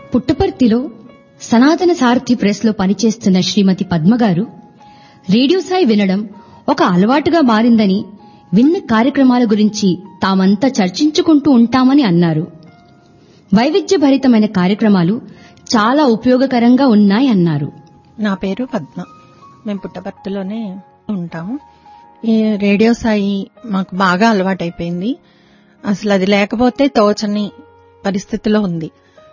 పుట్టపర్తిలో సనాతన సారథి ప్రెస్లో పనిచేస్తున్న శ్రీమతి పద్మగారు రేడియో సాయి వినడం ఒక అలవాటుగా మారిందని విన్న కార్యక్రమాల గురించి తామంతా చర్చించుకుంటూ ఉంటామని అన్నారు వైవిధ్యభరితమైన కార్యక్రమాలు చాలా ఉపయోగకరంగా ఉన్నాయన్నారు నా పేరు పద్మ మేము పుట్టపర్తిలోనే ఉంటాము ఈ రేడియో సాయి మాకు బాగా అలవాటైపోయింది అసలు అది లేకపోతే తోచని పరిస్థితిలో ఉంది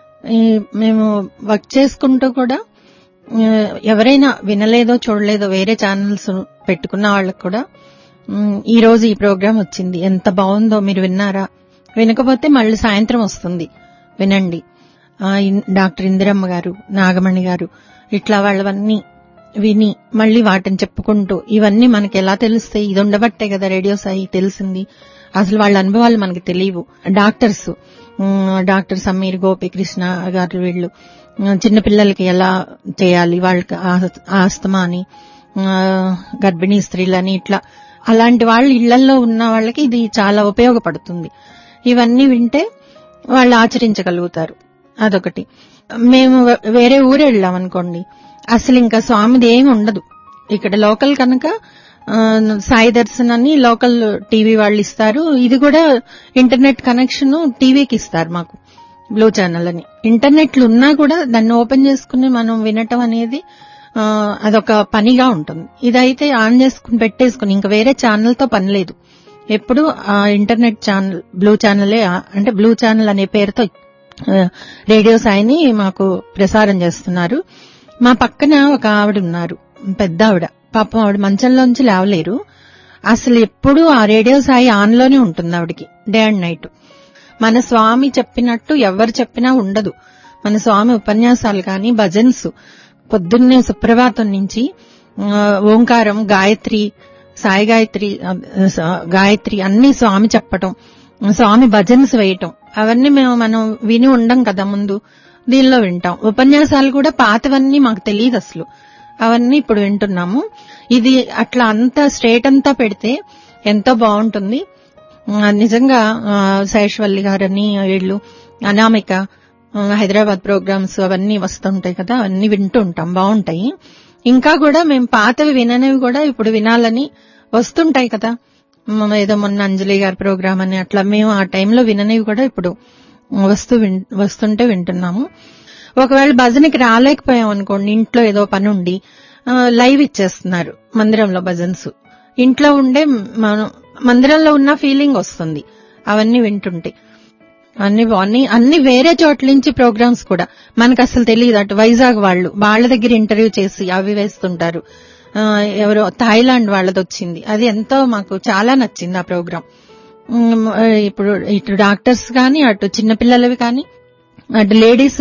ఈ మేము వర్క్ చేసుకుంటూ కూడా ఆ, ఎవరైనా వినలేదో చూడలేదో వేరే ఛానల్స్ పెట్టుకున్న వాళ్ళకు కూడా ఉమ్, ఈ రోజు ఈ ప్రోగ్రాం వచ్చింది ఎంత బాగుందో మీరు విన్నారా వినకపోతే మళ్ళీ సాయంత్రం వస్తుంది వినండి ఆ, ఇన్- డాక్టర్ ఇందిరమ్మ గారు నాగమణి గారు ఇట్లా వాళ్ళవన్నీ విని మళ్ళీ వాటిని చెప్పుకుంటూ ఇవన్నీ మనకి ఎలా తెలుస్తాయి ఇది ఉండబట్టే కదా రేడియో సాయి తెలిసింది అసలు వాళ్ళ అనుభవాలు మనకి తెలియవు doctors um, doctor Sameer Gopikrishna గారు వీళ్ళు ఉమ్, చిన్నపిల్లలకి ఎలా చేయాలి వాళ్ళకి ఆ- ఆస్తమా అని ఆ, గర్భిణీ స్త్రీలని ఇట్లా అలాంటి వాళ్ళు ఇళ్లలో ఉన్న వాళ్ళకి ఇది చాలా ఉపయోగపడుతుంది ఇవన్నీ వింటే వాళ్ళు ఆచరించగలుగుతారు అదొకటి మేము వే- వేరే ఊరు వెళ్ళాం అనుకోండి అసలు ఇంకా స్వామిది ఏమి ఉండదు ఇక్కడ లోకల్ కనుక ఆ, సాయి దర్శన్ అని లోకల్ టీవీ వాళ్ళు ఇస్తారు ఇది కూడా ఇంటర్నెట్ కనెక్షన్ టీవీకి ఇస్తారు మాకు బ్లూ ఛానల్ అని ఇంటర్నెట్లు ఉన్నా కూడా దాన్ని ఓపెన్ చేసుకుని మనం వినటం అనేది ఆ, అదొక పనిగా ఉంటుంది ఇదైతే ఆన్ చేసుకుని పెట్టేసుకుని ఇంకా వేరే ఛానల్ తో పని లేదు ఎప్పుడు ఆ ఇంటర్నెట్ ఛానల్ బ్లూ ఛానలే ఆ- అంటే బ్లూ ఛానల్ అనే పేరుతో ఆ, రేడియో సాయిని మాకు ప్రసారం చేస్తున్నారు మా పక్కన ఒక ఆవిడ ఉన్నారు పెద్ద ఆవిడ పాపం ఆవిడ మంచంలోంచి లేవలేరు అసలు ఎప్పుడు ఆ రేడియో సాయి ఆన్ లోనే ఉంటుంది ఆవిడకి డే అండ్ నైట్ మన స్వామి చెప్పినట్టు ఎవరు చెప్పినా ఉండదు మన స్వామి ఉపన్యాసాలు కానీ భజన్స్ పొద్దున్నే సుప్రభాతం నుంచి ఆ, ఓంకారం గాయత్రి సాయి గాయత్రి ఆ, స- గాయత్రి అన్ని స్వామి చెప్పటం స్వామి భజన్స్ వేయటం అవన్నీ మేము మనం విని ఉండం కదా ముందు దీనిలో వింటాం ఉపన్యాసాలు కూడా పాతవన్నీ మాకు తెలియదు అసలు అవన్నీ ఇప్పుడు వింటున్నాము ఇది అట్లా అంతా స్ట్రేట్ అంతా పెడితే ఎంతో బాగుంటుంది ఆ, నిజంగా ఆ, శేషవల్లి గారని వీళ్ళు అనామిక ఆ, హైదరాబాద్ ప్రోగ్రామ్స్ అవన్నీ వస్తుంటాయి కదా అవన్నీ వింటూ ఉంటాం బాగుంటాయి ఇంకా కూడా మేము పాతవి విననివి కూడా ఇప్పుడు వినాలని వస్తుంటాయి కదా మ- ఏదో మొన్న అంజలి గారి ప్రోగ్రామ్ అని అట్లా మేము ఆ టైంలో విననివి కూడా ఇప్పుడు వస్తూ విన్- వస్తుంటే వింటున్నాము ఒకవేళ భజనకి రాలేకపోయాం అనుకోండి ఇంట్లో ఏదో పని ఉండి ఆ, లైవ్ ఇచ్చేస్తున్నారు మందిరంలో భజన్స్ ఇంట్లో ఉండే మనం మందిరంలో ఉన్న ఫీలింగ్ వస్తుంది అవన్నీ వింటుంటే అన్ని అన్ని అన్ని వేరే చోట్ల నుంచి ప్రోగ్రామ్స్ కూడా మనకు అసలు తెలియదు అటు వైజాగ్ వాళ్ళు వాళ్ళ దగ్గర ఇంటర్వ్యూ చేసి అవి వేస్తుంటారు ఆ, ఎవరో థాయిలాండ్ వాళ్ళది వచ్చింది అది ఎంతో మాకు చాలా నచ్చింది ఆ ప్రోగ్రామ్ ఉమ్, ఇప్పుడు ఇటు డాక్టర్స్ కానీ అటు చిన్నపిల్లలవి కానీ అటు లేడీస్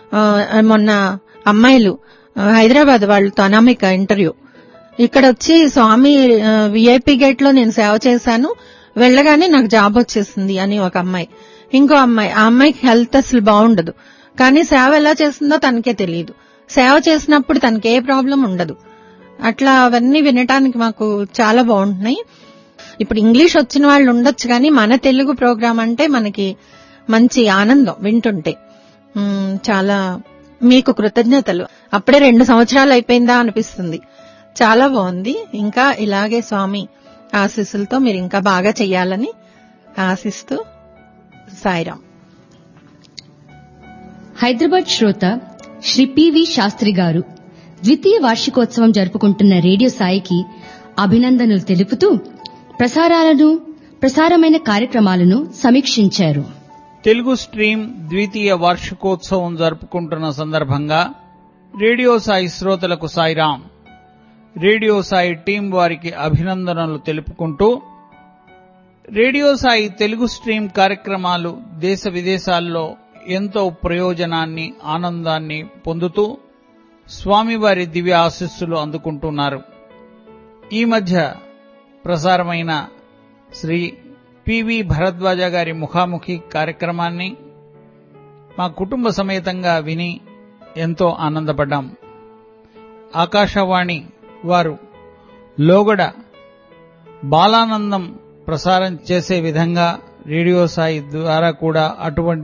మొన్న అమ్మాయిలు ఆ, హైదరాబాద్ వాళ్ళతో అనామిక ఇంటర్వ్యూ ఇక్కడ వచ్చి స్వామి విఐపి గేట్ లో నేను సేవ చేశాను వెళ్ళగానే నాకు జాబ్ వచ్చేసింది అని ఒక అమ్మాయి ఇంకో అమ్మాయి ఆ అమ్మాయికి హెల్త్ అసలు బాగుండదు కానీ సేవ ఎలా చేస్తుందో తనకే తెలియదు సేవ చేసినప్పుడు తనకి ఏ ప్రాబ్లం ఉండదు అట్లా అవన్నీ వినటానికి మాకు చాలా బాగుంటున్నాయి ఇప్పుడు ఇంగ్లీష్ వచ్చిన వాళ్ళు ఉండొచ్చు కానీ మన తెలుగు ప్రోగ్రామ్ అంటే మనకి మంచి ఆనందం వింటుంటే ఉమ్, చాలా మీకు కృతజ్ఞతలు అప్పుడే రెండు సంవత్సరాలు అయిపోయిందా అనిపిస్తుంది చాలా బాగుంది ఇంకా ఇలాగే స్వామి ఆశీస్సులతో మీరు ఇంకా బాగా చెయ్యాలని ఆశిస్తూ సాయిరాం హైదరాబాద్ శ్రోత శ్రీ పివి శాస్త్రి గారు ద్వితీయ వార్షికోత్సవం జరుపుకుంటున్న రేడియో సాయికి అభినందనలు తెలుపుతూ ప్రసారాలను ప్రసారమైన కార్యక్రమాలను సమీక్షించారు తెలుగు స్ట్రీమ్ ద్వితీయ వార్షికోత్సవం జరుపుకుంటున్న సందర్భంగా రేడియో సాయి శ్రోతలకు సాయిరాం రేడియో సాయి టీం వారికి అభినందనలు తెలుపుకుంటూ రేడియో సాయి తెలుగు స్ట్రీమ్ కార్యక్రమాలు దేశ విదేశాల్లో ఎంతో ప్రయోజనాన్ని ఆనందాన్ని పొందుతూ స్వామివారి దివ్య ఆశీస్సులు అందుకుంటున్నారు ఈ మధ్య ప్రసారమైన శ్రీ పివి భరద్వాజ గారి ముఖాముఖి కార్యక్రమాన్ని మా కుటుంబ సమేతంగా విని ఎంతో ఆనందపడ్డాం ఆకాశవాణి వారు లోగడ బాలానందం ప్రసారం చేసే విధంగా రేడియో సాయి ద్వారా కూడా అటువంటి